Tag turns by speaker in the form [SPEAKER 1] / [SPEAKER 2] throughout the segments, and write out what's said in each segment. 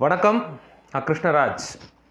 [SPEAKER 1] வணக்கம் நான் கிருஷ்ணராஜ்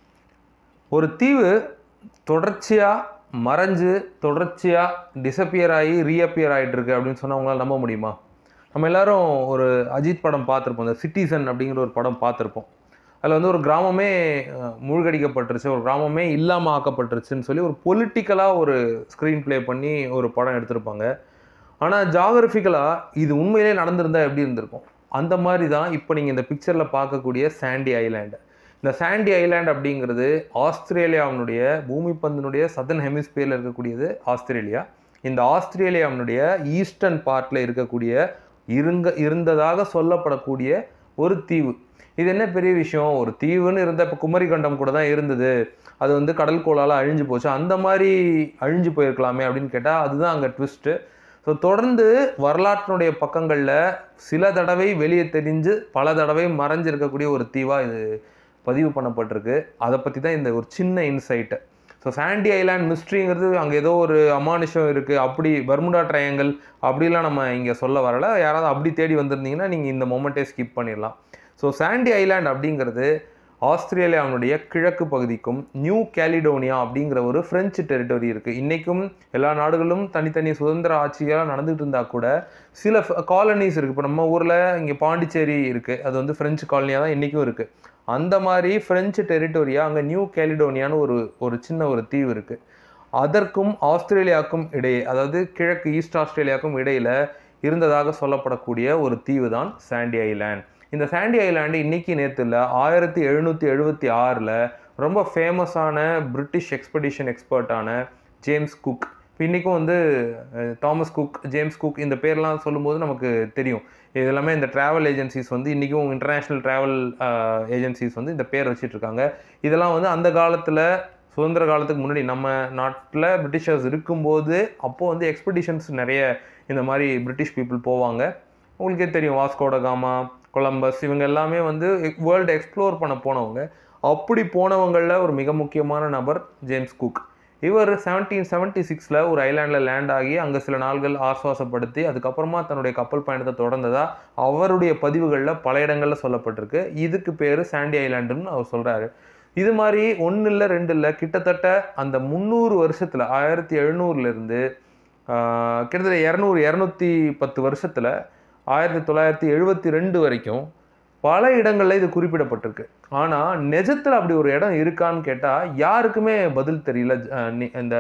[SPEAKER 1] ஒரு தீவு தொடர்ச்சியாக மறைஞ்சு தொடர்ச்சியாக டிசப்பியர் ஆகி ரீஅப்பியர் ஆகிட்டு இருக்கு அப்படின்னு சொன்னால் உங்களால் நம்ப முடியுமா நம்ம எல்லாரும் ஒரு அஜித் படம் பார்த்துருப்போம் இந்த சிட்டிசன் அப்படிங்கிற ஒரு படம் பார்த்துருப்போம் அதில் வந்து ஒரு கிராமமே அஹ், மூழ்கடிக்கப்பட்டுருச்சு ஒரு கிராமமே இல்லாமல் ஆக்கப்பட்டுருச்சுன்னு சொல்லி ஒரு பொலிட்டிக்கலாக ஒரு ஸ்க்ரீன் ப்ளே பண்ணி ஒரு படம் எடுத்திருப்பாங்க ஆனால் ஜாகிரபிக்கலாக இது உண்மையிலே நடந்திருந்தா எப்படி இருந்திருக்கும் அந்த மாதிரி தான் இப்போ நீங்கள் இந்த பிக்சரில் பார்க்கக்கூடிய சாண்டி ஐலாண்டு இந்த சாண்டி ஐலாண்ட் அப்படிங்கிறது ஆஸ்திரேலியாவினுடைய பூமி பந்தினுடைய சதன் ஹெமிஸ்பியரில் இருக்கக்கூடியது ஆஸ்திரேலியா இந்த ஆஸ்திரேலியாவினுடைய ஈஸ்டர்ன் பார்ட்டில் இருக்கக்கூடிய இருங்க இருந்ததாக சொல்லப்படக்கூடிய ஒரு தீவு இது என்ன பெரிய விஷயம் ஒரு தீவுன்னு இருந்த இப்போ குமரிக்கண்டம் கூட தான் இருந்தது அது வந்து கடல் கோளால் அழிஞ்சு போச்சு அந்த மாதிரி அழிஞ்சு போயிருக்கலாமே அப்படின்னு கேட்டால் அதுதான் அங்கே ட்விஸ்ட்டு ஸோ தொடர்ந்து வரலாற்றினுடைய பக்கங்களில் சில தடவை வெளியே தெரிஞ்சு பல தடவை மறைஞ்சிருக்கக்கூடிய ஒரு தீவாக இது பதிவு பண்ணப்பட்டிருக்கு அதை பற்றி தான் இந்த ஒரு சின்ன இன்சைட்டு ஸோ சாண்டி ஐலாண்ட் மிஸ்ட்ரிங்கிறது அங்கே ஏதோ ஒரு அமானுஷம் இருக்குது அப்படி பர்முடா ட்ரையாங்கல் அப்படிலாம் நம்ம இங்கே சொல்ல வரல யாராவது அப்படி தேடி வந்திருந்தீங்கன்னா நீங்கள் இந்த மொமெண்ட்டே ஸ்கிப் பண்ணிடலாம் ஸோ சாண்டி ஐலாண்ட் அப்படிங்கிறது ஆஸ்திரேலியாவினுடைய கிழக்கு பகுதிக்கும் நியூ கேலிடோனியா அப்படிங்கிற ஒரு ஃப்ரெஞ்சு டெரிட்டரி இருக்குது இன்றைக்கும் எல்லா நாடுகளும் தனித்தனி சுதந்திர ஆட்சியாக நடந்துகிட்டு இருந்தால் கூட சில காலனிஸ் இருக்குது இப்போ நம்ம ஊரில் இங்கே பாண்டிச்சேரி இருக்குது அது வந்து ஃப்ரெஞ்சு காலனியாக தான் இன்றைக்கும் இருக்குது அந்த மாதிரி ஃப்ரெஞ்சு டெரிட்டோரியா அங்கே நியூ கேலிடோனியான்னு ஒரு ஒரு சின்ன ஒரு தீவு இருக்குது அதற்கும் ஆஸ்திரேலியாவுக்கும் இடையே அதாவது கிழக்கு ஈஸ்ட் ஆஸ்திரேலியாவுக்கும் இடையில் இருந்ததாக சொல்லப்படக்கூடிய ஒரு தீவு தான் சாண்டி ஐலாண்ட் இந்த சாண்டி ஐலாண்டு இன்னைக்கு நேற்று இல்லை ஆயிரத்தி எழுநூற்றி எழுபத்தி ஆறில் ரொம்ப ஃபேமஸான பிரிட்டிஷ் எக்ஸ்பெடிஷன் எக்ஸ்பர்ட்டான ஜேம்ஸ் குக் இப்போ இன்றைக்கும் வந்து அஹ், தாமஸ் குக் ஜேம்ஸ் குக் இந்த பேர்லாம் சொல்லும்போது நமக்கு தெரியும் இது எல்லாமே இந்த ட்ராவல் ஏஜென்சிஸ் வந்து இன்றைக்கும் இன்டர்நேஷ்னல் ட்ராவல் ஏஜென்சிஸ் வந்து இந்த பேர் வச்சிட்டு இருக்காங்க இதெல்லாம் வந்து அந்த காலத்தில் சுதந்திர காலத்துக்கு முன்னாடி நம்ம நாட்டில் பிரிட்டிஷர்ஸ் இருக்கும்போது அப்போது வந்து எக்ஸ்பெடிஷன்ஸ் நிறைய இந்த மாதிரி பிரிட்டிஷ் பீப்புள் போவாங்க உங்களுக்கே தெரியும் வாஸ்கோட காமா கொலம்பஸ் இவங்க எல்லாமே வந்து வேர்ல்டு எக்ஸ்ப்ளோர் பண்ண போனவங்க அப்படி போனவங்களில் ஒரு மிக முக்கியமான நபர் ஜேம்ஸ் குக் இவர் செவன்டீன் செவன்ட்டி சிக்ஸில் ஒரு ஐலாண்டில் லேண்ட் ஆகி அங்கே சில நாள்கள் ஆஸ்வாசப்படுத்தி அதுக்கப்புறமா தன்னுடைய கப்பல் பயணத்தை தொடர்ந்ததா அவருடைய பதிவுகளில் பல இடங்களில் சொல்லப்பட்டிருக்கு இதுக்கு பேர் சாண்டி ஐலாண்டுன்னு அவர் சொல்கிறாரு இது மாதிரி ஒன்று இல்லை ரெண்டு இல்லை கிட்டத்தட்ட அந்த முந்நூறு வருஷத்தில் ஆயிரத்தி எழுநூறுலேருந்து கிட்டத்தட்ட இரநூறு இரநூத்தி பத்து வருஷத்தில் ஆயிரத்தி தொள்ளாயிரத்தி எழுபத்தி ரெண்டு வரைக்கும் பல இடங்களில் இது குறிப்பிடப்பட்டிருக்கு ஆனால் நிஜத்தில் அப்படி ஒரு இடம் இருக்கான்னு கேட்டால் யாருக்குமே பதில் தெரியல அஹ் நி- இந்த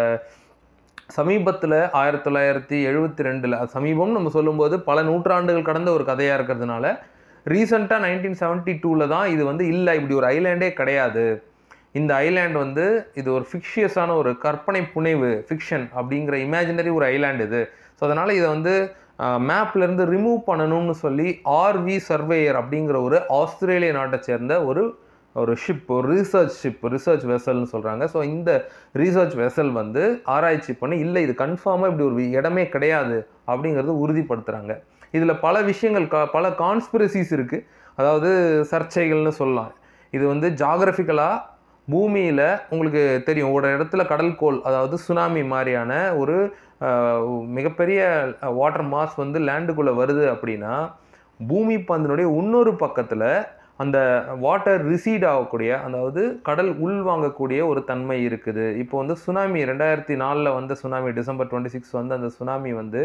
[SPEAKER 1] சமீபத்தில் ஆயிரத்தி தொள்ளாயிரத்தி எழுபத்தி ரெண்டில் சமீபம் நம்ம சொல்லும்போது பல நூற்றாண்டுகள் கடந்த ஒரு கதையாக இருக்கிறதுனால ரீசெண்டாக நைன்டீன் செவன்ட்டி டூவில் தான் இது வந்து இல்லை இப்படி ஒரு ஐலாண்டே கிடையாது இந்த ஐலாண்ட் வந்து இது ஒரு ஃபிக்ஷியஸான ஒரு கற்பனை புனைவு ஃபிக்ஷன் அப்படிங்கிற இமேஜினரி ஒரு ஐலாண்ட் இது ஸோ அதனால் இதை வந்து மேப்லேருந்து ரிமூவ் பண்ணணும்னு சொல்லி ஆர்வி சர்வேயர் அப்படிங்கிற ஒரு ஆஸ்திரேலிய நாட்டை சேர்ந்த ஒரு ஒரு ஷிப் ஒரு ரிசர்ச் ஷிப் ரிசர்ச் வெசல்னு சொல்கிறாங்க ஸோ இந்த ரிசர்ச் வெசல் வந்து ஆராய்ச்சி பண்ணி இல்லை இது கன்ஃபார்மாக இப்படி ஒரு இடமே கிடையாது அப்படிங்கிறது உறுதிப்படுத்துகிறாங்க இதில் பல விஷயங்கள் க பல கான்ஸ்பிரசிஸ் இருக்குது அதாவது சர்ச்சைகள்னு சொல்லலாம் இது வந்து ஜாகிரபிக்கலாக பூமியில் உங்களுக்கு தெரியும் ஒரு இடத்துல கடல்கோள் அதாவது சுனாமி மாதிரியான ஒரு அஹ், மிகப்பெரிய வாட்டர் மாஸ் வந்து லேண்டுக்குள்ளே வருது அப்படின்னா பூமி பந்தினுடைய இன்னொரு பக்கத்தில் அந்த வாட்டர் ரிசீட் ஆகக்கூடிய அதாவது கடல் உள்வாங்கக்கூடிய ஒரு தன்மை இருக்குது இப்போ வந்து சுனாமி ரெண்டாயிரத்தி நாலில் வந்த சுனாமி டிசம்பர் டுவெண்ட்டி சிக்ஸ் வந்து அந்த சுனாமி வந்து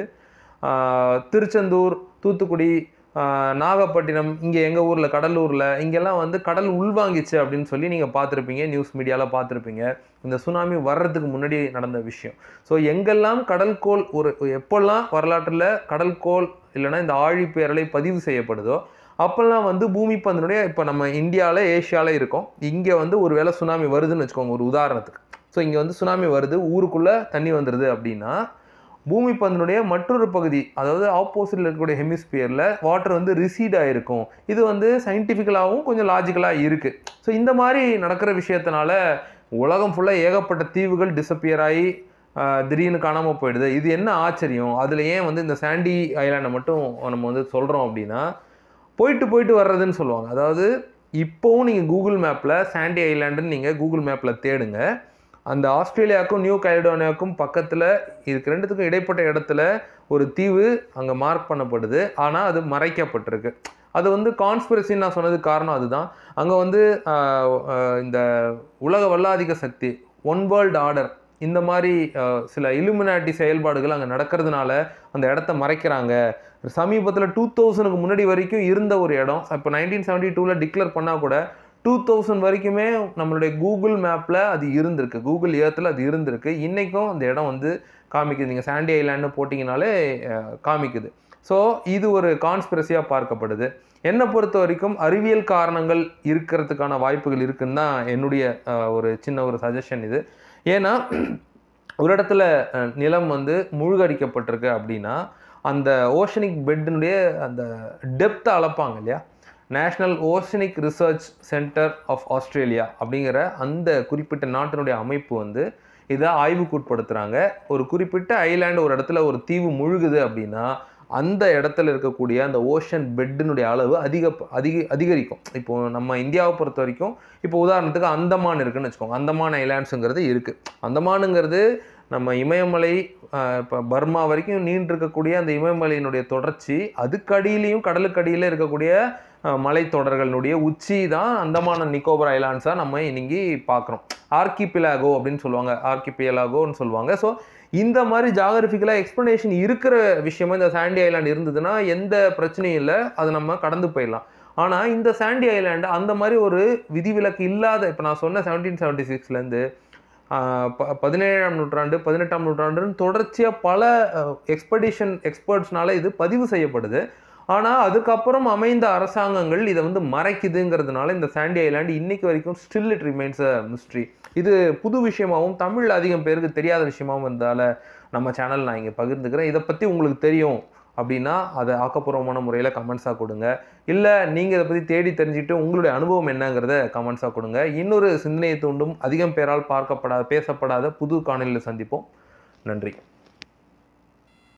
[SPEAKER 1] ஆஹ், திருச்செந்தூர் தூத்துக்குடி ஆஹ், நாகப்பட்டினம் இங்கே எங்கள் ஊரில் கடலூரில் இங்கெல்லாம் வந்து கடல் உள்வாங்கிச்சு அப்படின்னு சொல்லி நீங்கள் பார்த்துருப்பீங்க நியூஸ் மீடியாவில் பார்த்துருப்பீங்க இந்த சுனாமி வர்றதுக்கு முன்னாடி நடந்த விஷயம் ஸோ எங்கெல்லாம் கடல்கோள் ஒரு எப்போல்லாம் வரலாற்றில் கடல்கோள் இல்லைன்னா இந்த ஆழிப்பேரலை பதிவு செய்யப்படுதோ அப்போல்லாம் வந்து பூமி பந்தினுடைய இப்போ நம்ம இந்தியாவில் ஏஷியாவில் இருக்கோம் இங்கே வந்து ஒரு வேளை சுனாமி வருதுன்னு வச்சுக்கோங்க ஒரு உதாரணத்துக்கு ஸோ இங்கே வந்து சுனாமி வருது ஊருக்குள்ளே தண்ணி வந்துடுது அப்படின்னா பூமி பந்தினுடைய மற்றொரு பகுதி அதாவது ஆப்போசிட்டில் இருக்கக்கூடிய ஹெமிஸ்பியரில் வாட்டர் வந்து ரிசீட் ஆகிருக்கும் இது வந்து சயின்டிஃபிக்கலாகவும் கொஞ்சம் லாஜிக்கலாக இருக்குது ஸோ இந்த மாதிரி நடக்கிற விஷயத்தினால உலகம் ஃபுல்லாக ஏகப்பட்ட தீவுகள் டிசப்பியர் ஆகி ஆஹ், திடீர்னு காணாமல் போயிடுது இது என்ன ஆச்சரியம் அதில் ஏன் வந்து இந்த சாண்டி ஐலாண்டை மட்டும் நம்ம வந்து சொல்கிறோம் அப்படின்னா போயிட்டு போயிட்டு வர்றதுன்னு சொல்லுவாங்க அதாவது இப்போவும் நீங்கள் கூகுள் மேப்பில் சாண்டி ஐலாண்டுன்னு நீங்கள் கூகுள் மேப்பில் தேடுங்க அந்த ஆஸ்திரேலியாவுக்கும் நியூ கலிடோனியாவுக்கும் பக்கத்தில் இதுக்கு ரெண்டுத்துக்கும் இடைப்பட்ட இடத்துல ஒரு தீவு அங்கே மார்க் பண்ணப்படுது ஆனால் அது மறைக்கப்பட்டிருக்கு அது வந்து கான்ஸ்பிரசின்னு நான் சொன்னதுக்கு காரணம் அதுதான் அங்கே வந்து ஆஹ், ஆஹ், இந்த உலக வல்லாதிக்க சக்தி ஒன் வேர்ல்டு ஆர்டர் இந்த மாதிரி ஆஹ், சில இலுமினாட்டி செயல்பாடுகள் அங்கே நடக்கிறதுனால அந்த இடத்த மறைக்கிறாங்க சமீபத்தில் டூ தௌசண்ட்க்கு முன்னாடி வரைக்கும் இருந்த ஒரு இடம் இப்போ நைன்டீன் செவன்ட்டி டூவில் டிக்ளேர் பண்ணால் கூட டூ தௌசண்ட் வரைக்குமே நம்மளுடைய கூகுள் மேப்பில் அது இருந்திருக்கு கூகுள் ஏர்த்தில் அது இருந்திருக்கு இன்றைக்கும் அந்த இடம் வந்து காமிக்குது நீங்கள் சாண்டி ஐலாண்டு போட்டிங்கனாலே அஹ், காமிக்குது ஸோ இது ஒரு கான்ஸ்பிரசியாக பார்க்கப்படுது என்னை பொறுத்த வரைக்கும் அறிவியல் காரணங்கள் இருக்கிறதுக்கான வாய்ப்புகள் இருக்குன்னு தான் என்னுடைய அஹ், ஒரு சின்ன ஒரு சஜஷன் இது ஏன்னா ஒரு இடத்துல அஹ், நிலம் வந்து மூழ்கடிக்கப்பட்டிருக்கு அப்படின்னா அந்த ஓஷனிக் பெட்டினுடைய அந்த டெப்த்தை அளப்பாங்க இல்லையா national oceanic research centre of Australia அப்படிங்கிற அந்த குறிப்பிட்ட நாட்டினுடைய அமைப்பு வந்து இதை ஆய்வுக்கு உட்படுத்துகிறாங்க ஒரு குறிப்பிட்ட ஐலாண்டு ஒரு இடத்துல ஒரு தீவு முழுகுது அப்படின்னா அந்த இடத்துல இருக்கக்கூடிய அந்த ஓஷன் பெட்டினுடைய அளவு அதிக அதிக அதிகரிக்கும் இப்போ நம்ம இந்தியாவை பொறுத்த வரைக்கும் இப்போ உதாரணத்துக்கு அந்தமான் இருக்குன்னு வச்சுக்கோங்க அந்தமான் ஐலாண்ட்ஸுங்கிறது இருக்குது அந்தமானுங்கிறது நம்ம இமயமலை இப்போ பர்மா வரைக்கும் நீண்டு இருக்கக்கூடிய அந்த இமயமலையினுடைய தொடர்ச்சி அதுக்கடியிலையும் கடலுக்கடியில் இருக்கக்கூடிய அஹ், மலைத்தொடர்களுடைய உச்சி தான் அந்தமான நிக்கோபர் ஐலாண்ட்ஸாக நம்ம இன்னைக்கு பார்க்குறோம் ஆர்கிபிலாகோ அப்படின்னு சொல்லுவாங்க ஆர்கிபியலாகோன்னு சொல்லுவாங்க ஸோ இந்த மாதிரி ஜாகிரபிக்கலாக எக்ஸ்ப்ளனேஷன் இருக்கிற விஷயமா இந்த சாண்டி ஐலாண்ட் இருந்ததுன்னா எந்த பிரச்சனையும் இல்லை அதை நம்ம கடந்து போயிடலாம் ஆனால் இந்த சாண்டி ஐலாண்டு அந்த மாதிரி ஒரு விதிவிலக்கு இல்லாத இப்போ நான் சொன்ன செவன்டீன் செவன்ட்டி சிக்ஸ்லேருந்து பதினேழாம் நூற்றாண்டு பதினெட்டாம் நூற்றாண்டுன்னு தொடர்ச்சியாக பல எக்ஸ்படிஷன் எக்ஸ்பர்ட்ஸ்னால இது பதிவு செய்யப்படுது ஆனால் அதுக்கப்புறம் அமைந்த அரசாங்கங்கள் இதை வந்து மறைக்குதுங்கிறதுனால இந்த சாண்டி ஐலாண்டு இன்னைக்கு வரைக்கும் still it remains a mystery இது புது விஷயமாகவும் தமிழ் அதிகம் பேருக்கு தெரியாத விஷயமாகவும் இருந்தால நம்ம சேனல் நான் இங்கே பகிர்ந்துக்கிறேன் இதை பற்றி உங்களுக்கு தெரியும் அப்படின்னா அதை ஆக்கப்பூர்வமான முறையில் கமெண்ட்ஸாக கொடுங்க இல்லை நீங்கள் இதை பற்றி தேடி தெரிஞ்சுட்டு உங்களுடைய அனுபவம் என்னங்கிறத கமெண்ட்ஸாக கொடுங்க இன்னொரு சிந்தனையை தூண்டும் அதிகம் பேரால் பார்க்கப்படாத பேசப்படாத புது காணொலியில் சந்திப்போம் நன்றி